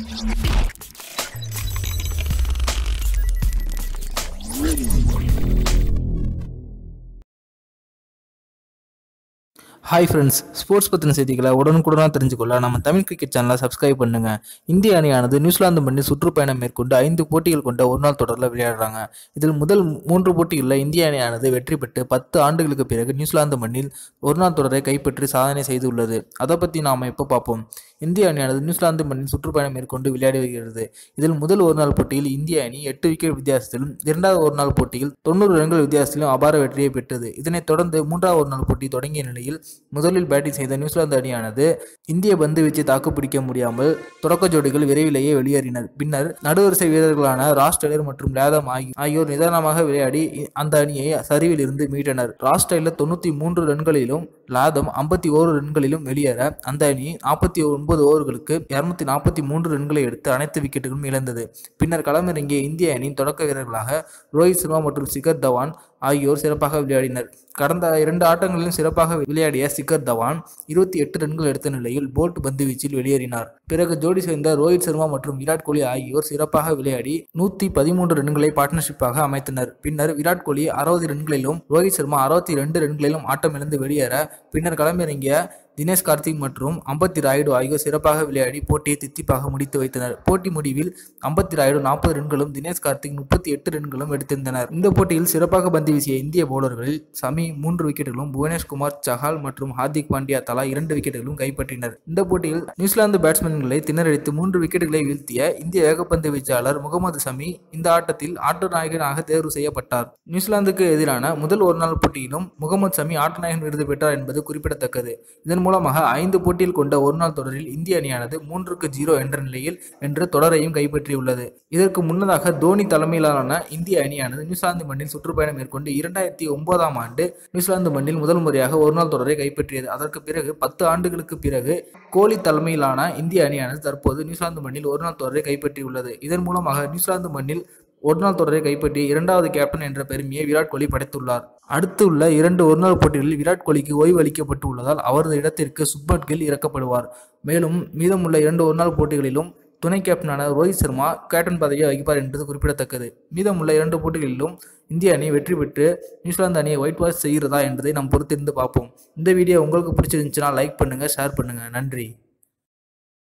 hi friends sports பற்றின செய்திகளை உடனுக்குடனாக தெரிஞ்சுக்கொள்ள நம்ம தமிழ் கிரிக்கெட் சேனலை சப்ஸ்கிரைப் பண்ணுங்க இந்திய அணியானது நியூசிலாந்து மண்ணில் சுற்றுப்பயணம் மேற்கொண்டு ஐந்து போட்டிகள் கொண்ட ஒரு நாள் தொடரில் விளையாடுறாங்க இதில் முதல் மூன்று போட்டிகளில் இந்திய அணியானது வெற்றி பெற்று பத்து ஆண்டுகளுக்கு பிறகு நியூசிலாந்து மண்ணில் ஒரு நாள் தொடரை கைப்பற்றி சாதனை செய்துள்ளது அதை பற்றி நாம் இப்போ பார்ப்போம் இந்திய அணியானது நியூசிலாந்து மண்ணில் சுற்றுப்பயணம் மேற்கொண்டு விளையாடி வருகிறது இதில் முதல் ஒரு நாள் போட்டியில் இந்திய அணி எட்டு விக்கெட் வித்தியாசத்திலும் இரண்டாவது ஒரு நாள் போட்டியில் தொண்ணூறு ரன்கள் வித்தியாசத்திலும் அபார வெற்றியை பெற்றது இதனைத் தொடர்ந்து மூன்றாவது ஒரு நாள் போட்டி தொடங்கிய நிலையில் முதலில் பேட்டிங் செய்த நியூசிலாந்து அணியானது இந்திய பந்து வீச்சை தாக்குப்பிடிக்க முடியாமல் தொடக்க ஜோடிகள் விரைவிலேயே வெளியேறினர் பின்னர் நடுவரிசை வீரர்களான ராஸ் டெய்லர் மற்றும் லேதம் ஆகி ஆகியோர் நிதானமாக விளையாடி இ- அந்த அணியை சரிவில் இருந்து மீட்டனர் ராஸ் டெய்லர் தொண்ணூற்றி மூன்று ரன்களிலும் லாதம் ஐம்பத்தி ஓரு ரன்களிலும் வெளியேற அந்த அணி நாற்பத்தி ஒன்பது ஓவர்களுக்கு இருநூத்தி நாற்பத்தி மூன்று ரன்களை எடுத்து அனைத்து விக்கெட்டுகளும் இழந்தது பின்னர் களமிறங்கிய இந்திய அணியின் தொடக்க வீரர்களாக ரோஹித் சர்மா மற்றும் சிகர் தவான் ஆகியோர் சிறப்பாக விளையாடினர் கடந்த இரண்டு ஆட்டங்களிலும் சிறப்பாக விளையாடிய சிகர் தவான் இருபத்தி எட்டு ரன்கள் எடுத்த நிலையில் போல்ட் பந்து வீச்சில் வெளியேறினார் பிறகு ஜோடி சேர்ந்த ரோஹித் சர்மா மற்றும் விராட் கோலி ஆகியோர் சிறப்பாக விளையாடி நூற்றி பதிமூன்று ரன்களை பார்ட்னர்ஷிப்பாக அமைத்தனர் பின்னர் விராட் கோலி அறுபது ரன்களிலும் ரோஹித் சர்மா அறுபத்தி ரெண்டு ரன்களிலும் ஆட்டமிழந்து வெளியேற பின்னர் களமிறங்கிய தினேஷ் கார்த்திக் மற்றும் அம்பத்தி ராயுடு ஆகியோர் சிறப்பாக விளையாடி போட்டியை தித்திப்பாக முடித்து வைத்தனர் போட்டி முடிவில் அம்பத்தி ராயுடு நாற்பது ரன்களும் தினேஷ் கார்த்திக் முப்பத்தி எட்டு ரன்களும் எடுத்திருந்தனர் இந்த போட்டியில் சிறப்பாக பந்து வீசிய இந்திய பவுலர்களில் சமி மூன்று விக்கெட்டுகளும் புவனேஷ்குமார் சஹால் மற்றும் ஹார்திக் பாண்டியா தலா இரண்டு விக்கெட்டுகளும் கைப்பற்றினர் இந்த போட்டியில் நியூசிலாந்து பேட்ஸ்மேன்களை திணறடித்து மூன்று விக்கெட்டுகளை வீழ்த்திய இந்திய வேகப்பந்து வீச்சாளர் முகமது சமி இந்த ஆட்டத்தில் ஆட்ட நாயகனாக தேர்வு செய்யப்பட்டார் நியூசிலாந்துக்கு எதிரான முதல் ஒருநாள் போட்டியிலும் முகமது சமி ஆட்ட நாயகன் விருது பெற்றார் என்பது குறிப்பிடத்தக்கது இதன் மூலமாக ஐந்து போட்டியில் கொண்ட ஒருநாள் தொடரில் இந்திய அணியானது மூன்றுக்கு ஜீரோ என்ற நிலையில் வென்று தொடரையும் கைப்பற்றியுள்ளது இதற்கு முன்னதாக தோனி தலைமையிலான இந்திய அணியானது நியூசிலாந்து மண்ணில் சுற்றுப்பயணம் மேற்கொண்டு இரண்டாயிரத்தி ஒன்பதாம் ஆண்டு நியூசிலாந்து மண்ணில் முதல் முறையாக ஒருநாள் தொடரை கைப்பற்றியது அதற்கு பிறகு பத்து ஆண்டுகளுக்கு பிறகு கோலி தலைமையிலான இந்திய அணியானது தற்போது நியூசிலாந்து மண்ணில் ஒருநாள் தொடரை கைப்பற்றியுள்ளது இதன் மூலமாக நியூசிலாந்து மண்ணில் ஒருநாள் தொடரை கைப்பற்றிய இரண்டாவது கேப்டன் என்ற பெருமையை விராட் கோலி படைத்துள்ளார் அடுத்து உள்ள இரண்டு ஒருநாள் போட்டிகளில் விராட் கோலிக்கு ஓய்வு அளிக்கப்பட்டு உள்ளதால் அவரது இடத்திற்கு சுப்மன் கில் இறக்கப்படுவார் மேலும் மீதமுள்ள இரண்டு ஒருநாள் போட்டிகளிலும் துணை கேப்டனான ரோஹித் சர்மா கேப்டன் பதவியை வகிப்பார் என்பது குறிப்பிடத்தக்கது மீதமுள்ள இரண்டு போட்டிகளிலும் இந்திய அணி வெற்றி பெற்று நியூசிலாந்து அணியை ஒயிட் வாஷ் செய்கிறதா என்பதை நாம் பொறுத்திருந்து பார்ப்போம் இந்த வீடியோ உங்களுக்கு பிடிச்சிருந்துச்சுன்னா லைக் பண்ணுங்கள் ஷேர் பண்ணுங்கள் நன்றி